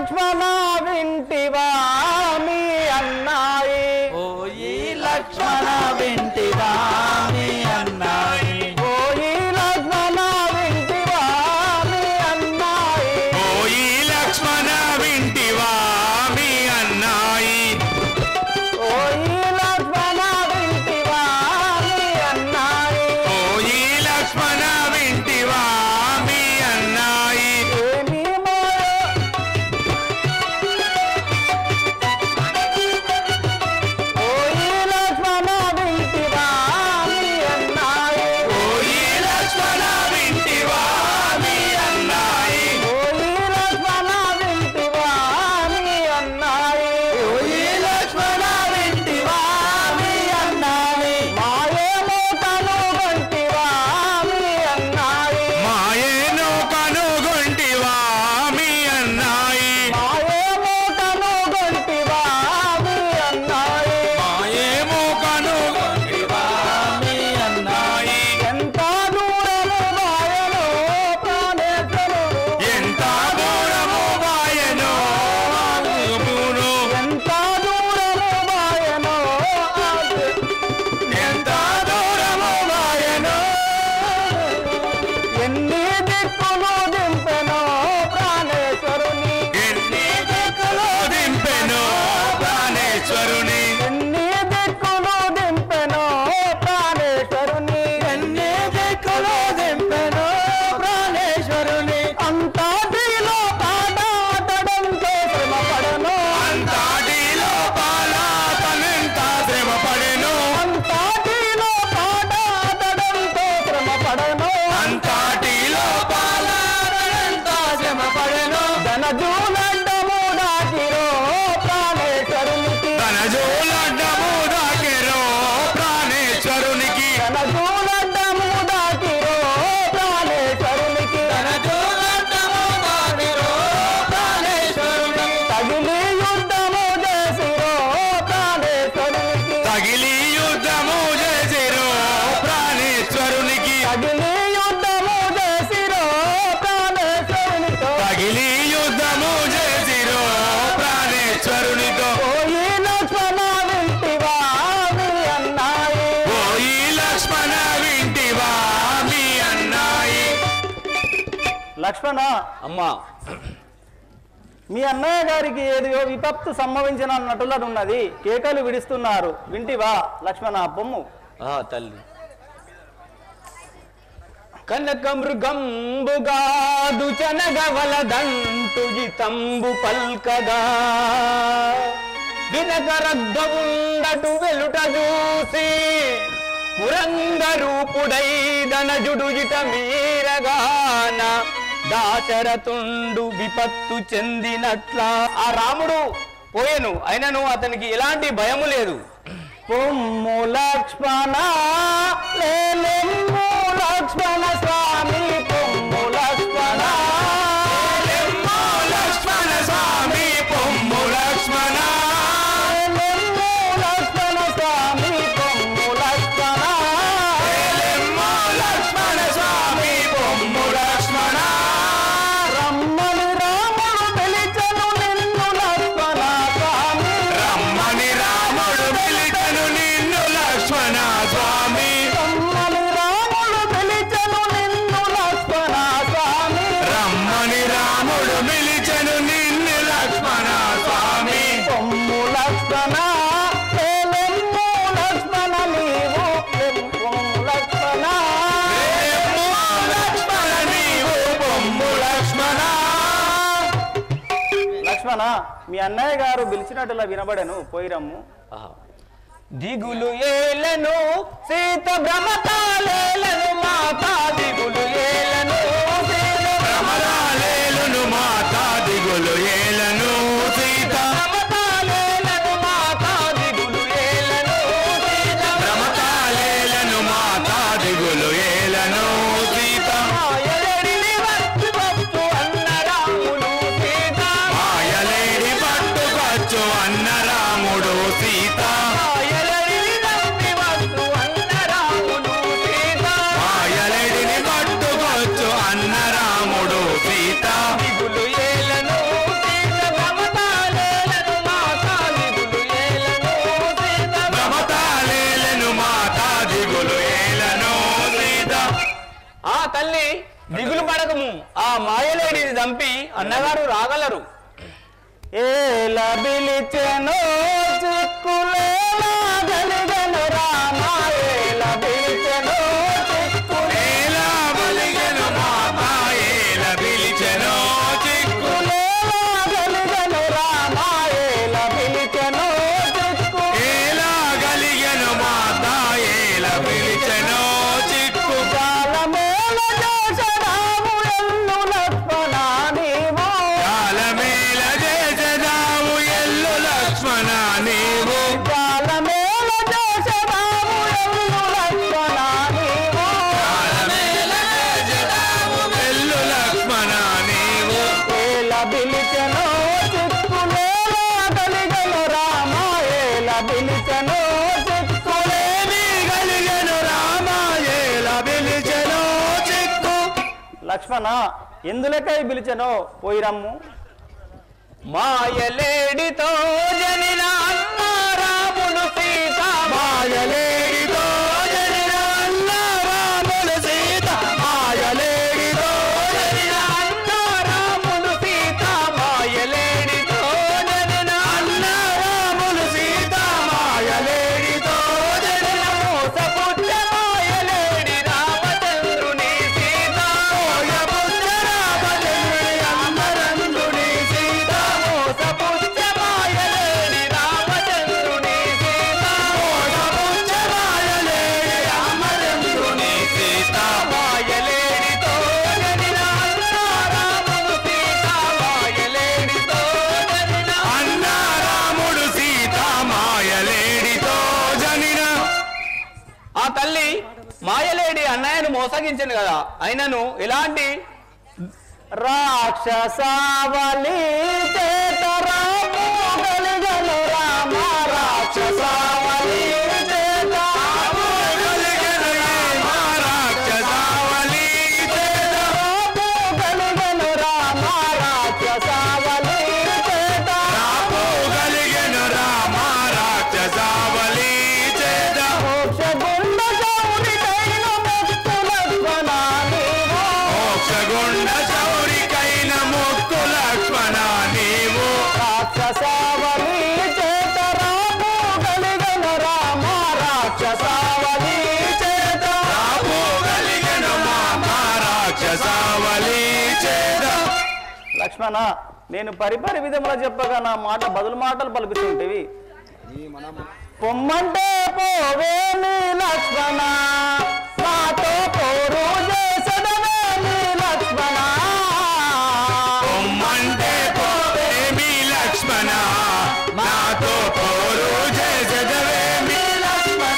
లక్ష్మణ వింటివా మీ అన్నాయి ఓయి లక్ష్మణ వింటివా మీ అన్నాయి ఓయి లక్ష్మణ వింటివా మీ అన్నాయి ఓయి లక్ష్మణ వింటివా మీ అన్నాయి ఓయి లక్ష్మణ వింటివా మీ అన్నాయి ఓయి లక్ష్మణ వింటివా మీ అన్నాయి ఏమి మాయ ఓయి లక్ష్మణ వింటివా మీ అన్నాయి ఓయి లక్ష్మణ వింటివా మీ అన్నాయి ఓయి లక్ష్మణ వింటివా మీ అన్నాయి ఓయి లక్ష్మణ వింటివా మీ అన్నాయి మాయేమో తను గంటివా మీ అన్నాయి మాయేను కనుగొంటివా మీ అన్నాయి మాయేమో తను గంటివా మీ అన్నాయి మాయేమో కనుగొంటివా మీ అన్నాయి ఎంత దూరము మాయలో ప్రాణేశ్వరుడు ఎంత దూరము వాయనో ఆగుమును. ఎంత దూరము మాయనో ఆగు. ఎంత దూరము వాయనో ఎన్ని దిక్కులు దింపెనో ప్రాణేశ్వరుని ఎన్ని దిక్కులు దింపెను ప్రాణేశ్వరుని ఎన్ని దిక్కులు దింపెనో ప్రాణేశ్వరుని ఎన్ని దిక్కులు దింపెను ప్రాణేశ్వరుని అంతటిలో పాట ఆడడంతో శ్రమ పడను అంతటిలో పాల తనంత శ్రమ పడెను అంతటిలో పాట ఆడడంతో శ్రమ పడను అంతటిలో పాల తనంత శ్రమ పడెను ధనజూలండము దాటిరో ప్రాణేశ్వరునికి తన జోలడ్డము దాకెరో ప్రాణేశ్వరునికి ధనజూలండము దాటిరో ప్రాణేశ్వరునికి తన చూడటము దానిరో ప్రాణేశ్వరుని తగిలి యుద్ధము చేసిరో ప్రాణేశ్వరునికి తగిలి యుద్ధము చేసిరో ప్రాణేశ్వరునికి తగిలి యుద్ధము చేసిరో ప్రాణేశ్వరునితో తగిలి యుద్ధము చేసిరో ప్రాణేశ్వరునితో పోయి లక్ష్మణ వింటివా మీ అన్నాయి ఓయి లక్ష్మణ వింటివా మీ అన్నాయి లక్ష్మణ అమ్మా మీ అన్నయ్య గారికి ఏదో విపత్తు సంభవించిన నటులనున్నది కేకలు విడుస్తున్నారు వింటివా లక్ష్మణ బొమ్ము ఆ తల్లి కనక మృగంబుగాదు చనగవలదంటు తంబు పల్కగా వినక రగ్ధవుండటు వెలుట చూసి పురంగరూపుడై ధనజుడు ఇట మీరగాన దాశరథుండు విపత్తు చెందినట్లా ఆ రాముడు పోయెను అయినను అతనికి ఎలాంటి భయము లేదు పొమ్ము లక్ష్మణ లేలెమ్ము లక్ష్మణ స్వామి పొమ్ము లక్ష్మణ లెమ్మో లక్ష్మణ స్వామి పొమ్ము లక్ష్మణ లేలెమ్ము లక్ష్మణ స్వామి పొమ్ము లక్ష్మణ లెమ్మో లక్ష్మణ స్వామి పొమ్ము లక్ష్మణ రమ్మని రాముడు పిలిచను నిన్ను లక్ష్మణ స్వామి రమ్మని రాముడు పిలిచను నిన్ను లక్ష్మణ స్వామి రమ్మని రాముడు పిలిచను నిన్ను లక్ష్మణ స్వామి రమ్మని రాముడు పిలిచను నిన్ను లక్ష్మణ స్వామి పొమ్ము లక్ష్మణ లేలెమ్ము లక్ష్మణ నీవు పొమ్ము లక్ష్మణ లెమ్మో లక్ష్మణ నీవు పొమ్ము లక్ష్మణ లక్ష్మణ మీ అన్నయ్య గారు పిలిచినట్టులా వినబడను పోయిరమ్ము దిగులు ఏలను సీత భ్రమతాలేలను మాతా దిగులు ఏలను సీత ప్రమదాలేలును మాతా దిగులు ఏలను సీత భ్రమతాలేలను మాతా దిగులు ఏలను సీత ప్రమతాలేలను మాతా దిగులు ఏలను సీత మాయలడిని వచ్చు వచ్చు అన్న రాముడు సీత మాయలేడి పట్టుకొచ్చు అన్న రాముడు సీత మాయలడిని నమ్మి వచ్చు అన్న రాముడు సీత మాయలేడిని పట్టుకొచ్చు అన్న దిగులు పడకము ఆ మాయలేడిని చంపి అన్నగారు రాగలరు ఏల పిలిచెను చిక్కులేలా గలిగను రామ ఏల పిలిచెను ఏలా బలిగెను మాత ఏల పిలిచెను చిక్కు చిక్కులేలా గలిగను రామ ఏల పిలిచెను చిక్కు ఏలా గలిగెను మాత ఏల పిలిచెను చిక్కు కాలమేల చేసరాము ఎల్లు లక్ష్మణ నీవు కాలమేల చేసదావు ఎల్లు లక్ష్మణ నీవు కాలమేల చేసరాము ఎల్లు లక్ష్మణ నీవు కాలమేల చేసదావు ఎల్లు లక్ష్మణ నీవు ఏల పిలిచెను చిక్కులేలా గలిగను రామ ఏల పిలిచెను చిక్కులే ఏమి గలిగెను రామ ఏల పిలిచెను చిక్కు లక్ష్మణ ఎందులకై పిలిచెనో పోయిరమ్ము మాయలేడితో జనిన అన్న రాముడు సీత మాయలేడితో జనిన అన్న రాముడు సీత మాయలేడితో జనిన అన్న రాముడు సీత మాయలేడితో జనిన అన్న రాముడు సీత మాయలేడితో జనిన మోసపుట్ట మాయలేడి రామచంద్రుని సీత మోయపుత్ర రామచంద్రుని అమరందుని సీత మోసపుట్ట మాయలేడి రామచంద్రుని సీత మోయపుత్ర మాయలేడి అమరందుని సీత మాయలేడితో జనిన అన్న రాముడు సీత మాయలేడితో జనిన అన్న రాముడు సీత మాయలేడితో జనిన ఆ తల్లి మాయలేడి అన్నయ్యను మోసగించింది కదా అయినను ఎలాంటి రాక్షసావలి చేత రాము గలిగను రామ రాక్షసావలి చేత కలిగెను రామ రాక్షసావలి చేత రాము గలిగను రామ రాక్షసావలి చేత రాము కలిగెను రామ రాక్షసావలి చేత మోక్షగుండ శౌరికైన ముక్తు లక్ష్మణ నీవు మోక్షగుండ చౌరికైన ముక్కు లక్ష్మణ నీవు రాక్షసావలి చేత రాము గలిగను రామ రాక్షసావలి చేత రాము కలిగెను మామ రాక్షసావలి చేత లక్ష్మణ నేను పరిపరి విధముల చెప్పగా నా మాట బదులు మాటలు పలుకుతుంటివి పొమ్మంటే పోవేమి లక్ష్మణ నాతో పోరు చేసడమే నీ లక్ష్మణ పొమ్మంటే పోవేమి లక్ష్మణ నాతో పోరు చేసదవేమి లక్ష్మణ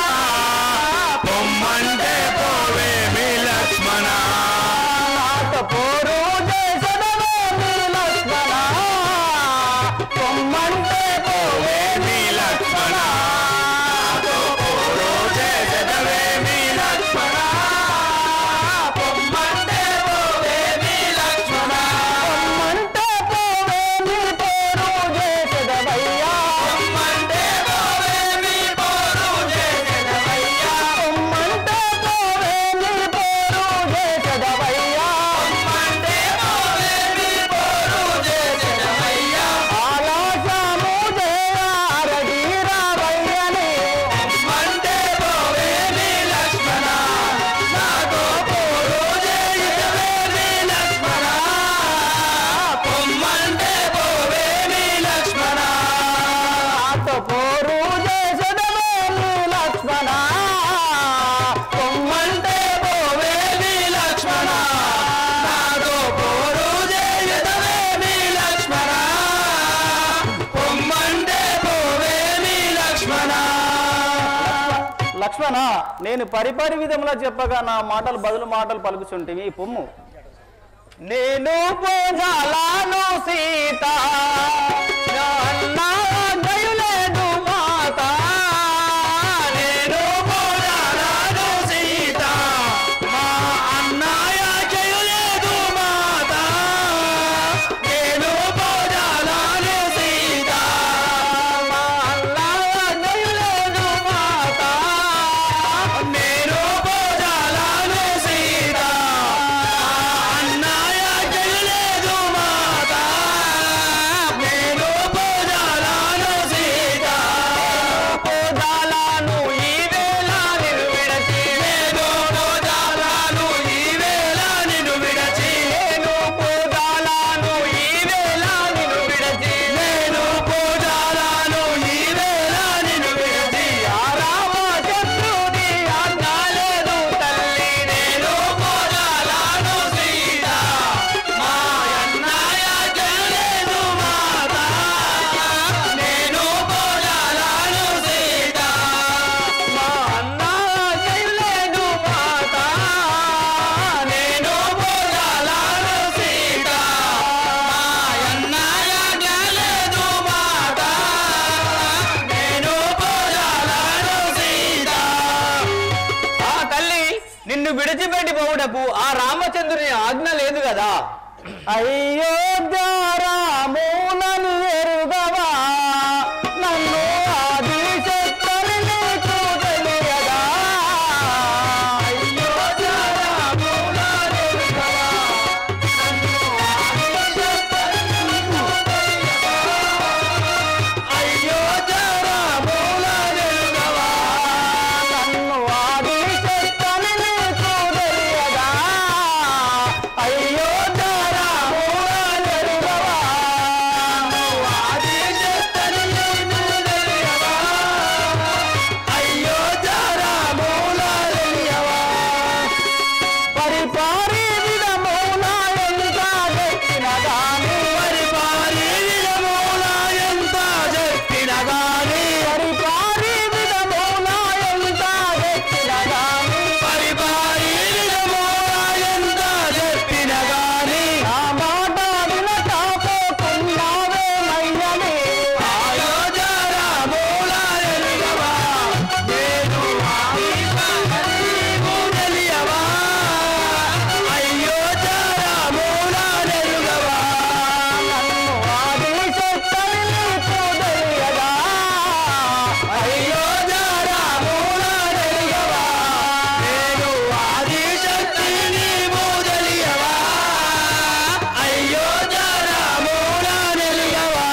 పొమ్మంటే పోవేమి లక్ష్మణ నాతో పోరు చేసడమే నీ లక్ష్మణ పొమ్మంటే పోవేమి లక్ష్మణ నాతో పోరు చేసదవేమి లక్ష్మణ పొమ్మంటే పోవేమి లక్ష్మణ పొమ్మంటే పోవేమి పోరు చేసదవయ్యా పొమ్మంటే పోవేమి పోరు చేసదవయ్యా పొమ్మంటే పోవేమి పోరు చేసదవయ్యా పొమ్మంటే పోవేమి పోరు చేసదవయ్యా ఆలాసము చేయారడి రావయ్యని పొమ్మంటే పోవేమి లక్ష్మణ నాతో పోరు చేసదవేమి లక్ష్మణ పొమ్మంటే పోవేమి లక్ష్మణ నాతో పోరు చేసదవేమి లక్ష్మణ పొమ్మంటే పోవేమి లక్ష్మణ నాతో పోరు చేసదవేమి లక్ష్మణ పొమ్మంటే పోవేమి లక్ష్మణ లక్ష్మణ నేను పరిపరి విధములా చెప్పగా నా మాటలు బదులు మాటలు పలుకుచుంటివి పొమ్ము నేను పోజాలను సీత నా అన్న దయలేదు మాత నేను పోరాడాను సీత మా అన్నయ్య చేయలేదు మాత నేను పోరాడాను సీత మా అన్న దయలేదు మాత నేను పోరాడాను సీత పోవుటకు ఆ రామచంద్రుని ఆజ్ఞ లేదు కదా అయోధ్యారాములను ఎరుగవా నన్ను ఆది శక్తులు నీకు తెలియదా అయోధ్యారాములను ఎరుగవా నన్ను ఆది శక్తులు నీకు తెలియదా అయోధ్యారాములను ఎరుగవా నన్ను ఆది శక్తులు నీకు తెలియదా అయోధ్యారాములను ఎరుగవా నువ్వు ఆది శక్తులు నీకు తెలియదా అయోధ్యారాములను ఎరుగవా పరిపారి విధమున ఎంత చెప్పిన గాని పరిపారి విధమున ఎంత చెప్పిన గాని పరిపారి విధమున ఎంత చెప్పిన గాని పరిపారి విధమున ఎంత చెప్పిన గాని ఆ మాట వినక పోకున్నావే మయ్యని ఆయోజరాముల ఎరుగవా నేను నీవు తెలియవా అయ్యో జరాముల నెరుగవా నన్ను ఆది శక్తులు నీకు తెలియదా అయ్యో జరాముల నెరుగవా నేను ఆది శక్తి నీవు తెలియవా అయ్యో జరాముల నెరుగవా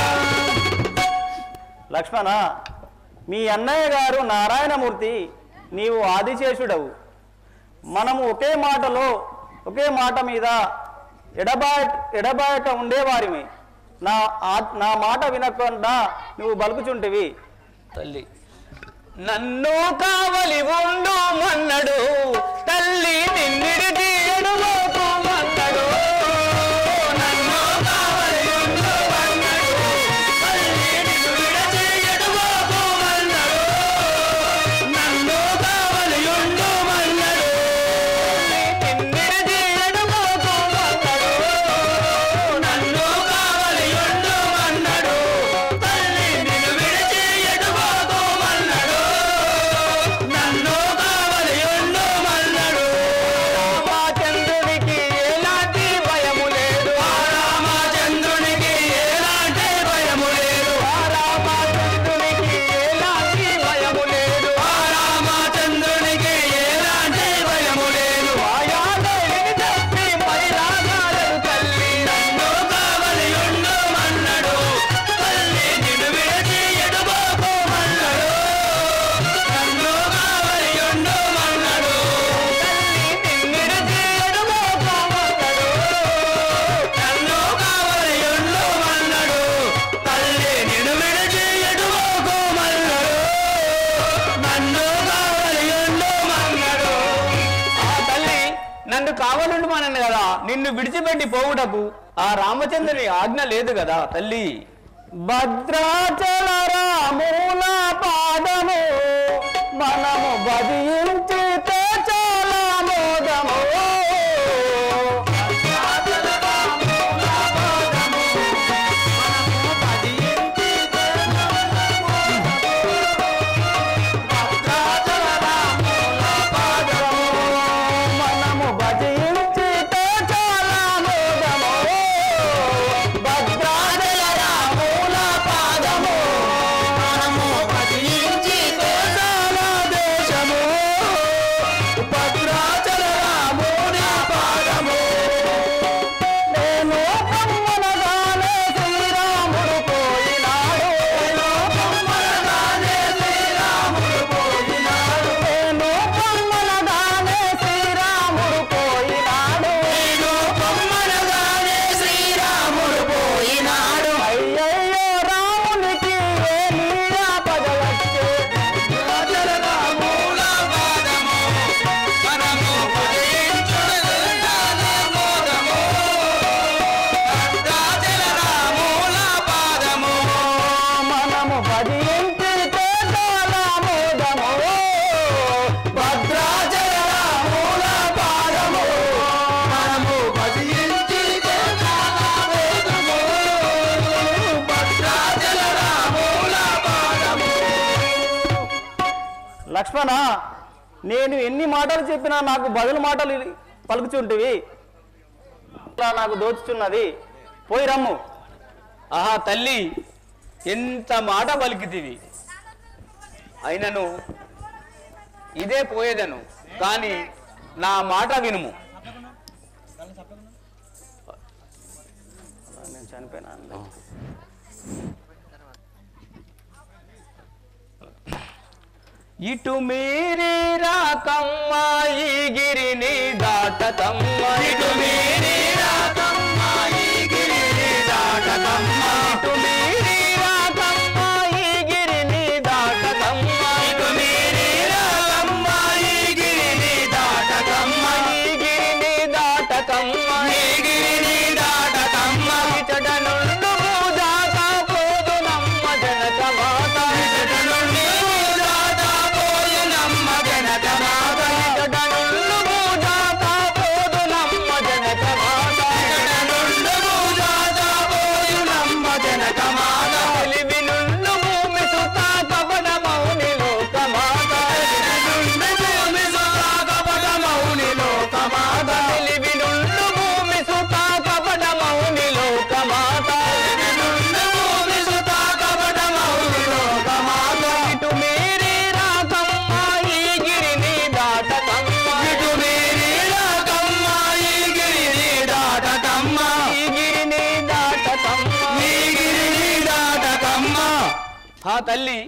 లక్ష్మణ మీ అన్నయ్య గారు నారాయణమూర్తి నీవు ఆదిశేషుడవు మనము ఒకే మాటలో ఒకే మాట మీద ఎడబాయ ఎడబాయక ఉండేవారిమి నా ఆ- నా మాట వినకుండా నువ్వు బలుకుచుంటివి తల్లి నన్ను కావలి ఉండు మన్నడు తల్లి నిన్నిడి తీయడు మన్నడు నన్ను కావలి ఉండు మన్నడు తల్లి నిన్ను విడచేయడు మన్నడు నన్ను కావలి ఉండు మన్నడు నిన్నిడి తీయడు మన్నడు నన్ను కావలి ఉండు మన్నడు తల్లి నిన్ను విడచేయడు మన్నడు నన్ను కావలి ఉండు మన్నడు రామచంద్రునికి ఎలాంటి భయము లేదు ఆ రామచంద్రునికి ఎలాంటి భయము లేదు ఆ రామచంద్రునికి ఎలాంటి భయము లేదు ఆ రామచంద్రునికి ఎలాంటి భయము లేదు ఆయాదేవిని తప్పి పరిరాగాలను తల్లి నన్ను కావలి ఉండు మన్నడు తల్లి నిన్ను విడచి ఎడుబాకు మన్నడు నన్ను కావలి ఉండు మన్నడు తల్లి నిన్నిడిచి ఎడుబాకు మన్నడు నన్ను కావలి ఉండు మన్నడు తల్లి నిన్ను విడిచి ఎడుబాకు మన్నడు నన్ను కావలి ఉండు మన్నడు ఆ తల్లి నన్ను కావాలండు మనను కదా నిన్ను విడిచిపెట్టి పోవుటకు ఆ రామచంద్రుని ఆజ్ఞ లేదు కదా తల్లి భద్రాచల రాముల పాదము మనము భజించితే చాలా మోదము భద్రాచల రాముల పాదము మనము భజించితే చాలా మోదము. భద్రాచల రాముల పాదము మనము భజించితే చాలా మోదము. భద్రాచల రాముల పాదము మనము భజించితే చాలా దేశము. భద్రాచల రాముల పాదము నేను కమ్మనగానే శ్రీరాముడు పోయినాడు నేను కమ్మనగానే శ్రీరాముడు పోయినాడు నేను కమ్మనగానే శ్రీరాముడు పోయినాడు నేను కమ్మనగానే శ్రీరాముడు పోయినాడు అయ్యయ్యో రామునికి ఏమీ ఆపదవచ్చే రాజల రాముల పాదము మనము భజించుడుగానే మోదము భద్రాచల రాముల పాదము మనము భజించితే చాలా మోదము భద్రాచల రాముల పాదము మనము భజించితే చాలా మోదము భద్రాచల రాముల పాదము లక్ష్మణ నేను ఎన్ని మాటలు చెప్పినా నాకు బదులు మాటలు పలుకుచుంటివి అలా నాకు దోచుచున్నది పోయి రమ్ము ఆహా తల్లి ఎంత మాట పలికితివి అయినను ఇదే పోయేదను కానీ నా మాట వినుము నేను చనిపోయినా ఇటు మీరి రాకమ్మ ఈ గిరిని దాటకమ్మ ఇటు మీరి రాకమ్మ ఈ గిరిని దాటకమ్మ ఇటు మీరి రాకమ్మ ఈ గిరిని దాటకమ్మ ఇటు మీరి రాకమ్మ ఈ గిరిని దాటకమ్మ ఈ గిరిని దాటకమ్మ ఈ గిరిని దాటకమ్మ ఇచట నుండు పూజాక పోదునమ్మ జనక మాత ఇచట నుండి పూజాక పోదునమ్మ జనక మాత ఇచట నుండు పూజాక పోదునమ్మ జనక మాత ఇచట నుండు పూజాక పోదునమ్మ జనక మాత తెలివి నుండు భూమి సుత కపట మౌని లోక మాత తెలివి నుండు భూమి సుత కపట మౌని లోక మాత తెలివి నుండు భూమి సుత కపట మౌని లోక మాత తెలివి నుండు భూమి సుత కపట మౌని లోక మాత ఇటు మీరి రాకమ్మ ఈ గిరిని దాటకమ్మ ఇటు మీరి రాకమ్మ ఈ గిరిని దాటకమ్మ ఈ గిరిని దాటకమ్మ ఈ గిరిని దాటకమ్మ ఆ తల్లి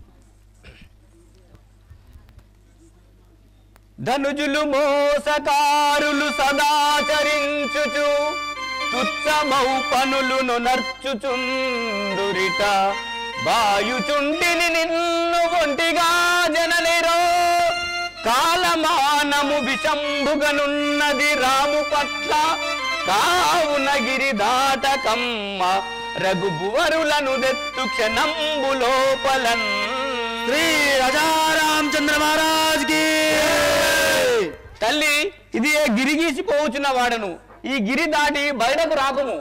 ధనుజులు మోసకారులు సదాచరించుచు తుచ్చమౌ పనులును నర్చుచుందురిట బాయుచుంటిని నిన్ను ఒంటిగా జననిరో కాలమానము విషంభుగనున్నది రాము పట్ల కావున గిరి దాటకమ్మ రఘుబువరులను దెత్తు క్షణంబు లోపలన్ శ్రీ రాజారామచంద్ర మహారాజ్ కి తల్లి ఇది ఏ గిరి గీసిపోవచ్చున్న వాడను ఈ గిరి దాటి బయటకు రాకుము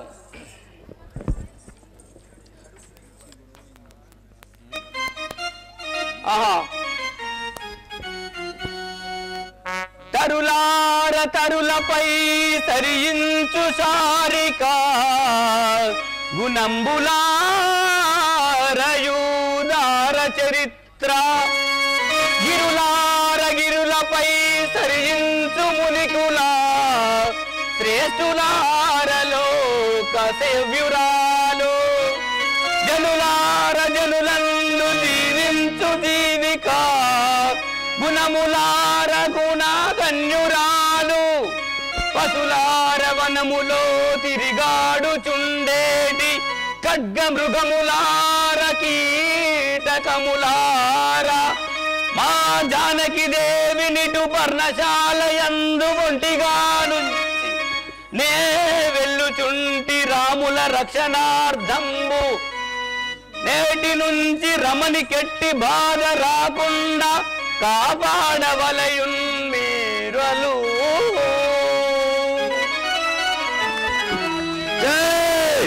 ఆహా తరులార తరులపై సరియించు సారిక గుణంబులారయూదార చరిత్ర గిరులార గిరులపై సరియించు మునికులా శ్రేష్ఠులారలో కసేవ్యురాలు జనులార జనులందు దీవించు దీవిక గుణములార గుణగన్యురాలు పశులార వనములో తిరిగాడుచుండేటి ఖడ్గ మృగములార కీటకములార మా జానకి దేవి నిటు పర్ణశాలయందు ఒంటిగాను నే వెళ్ళుచుంటి రాముల రక్షణార్థంబు నేటి నుంచి రమణి కెట్టి బాధ రాకుండా కాపాడవలయున్ మీరలు జై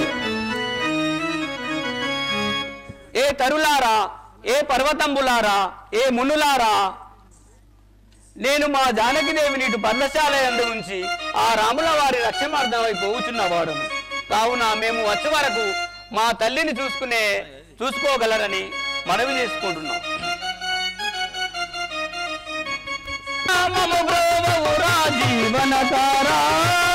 ఏ తరులారా ఏ పర్వతంబులారా ఏ మునులారా నేను మా జానకిదేవి నీటి పర్ణశాల యందు ఉంచి ఆ రాముల వారి రక్షమార్థమై పోవుచున్నవాడును కావున మేము వచ్చే వరకు మా తల్లిని చూసుకునే చూసుకోగలరని మనవి చేసుకుంటున్నాం రామము బ్రోవవు రాజీవన తారా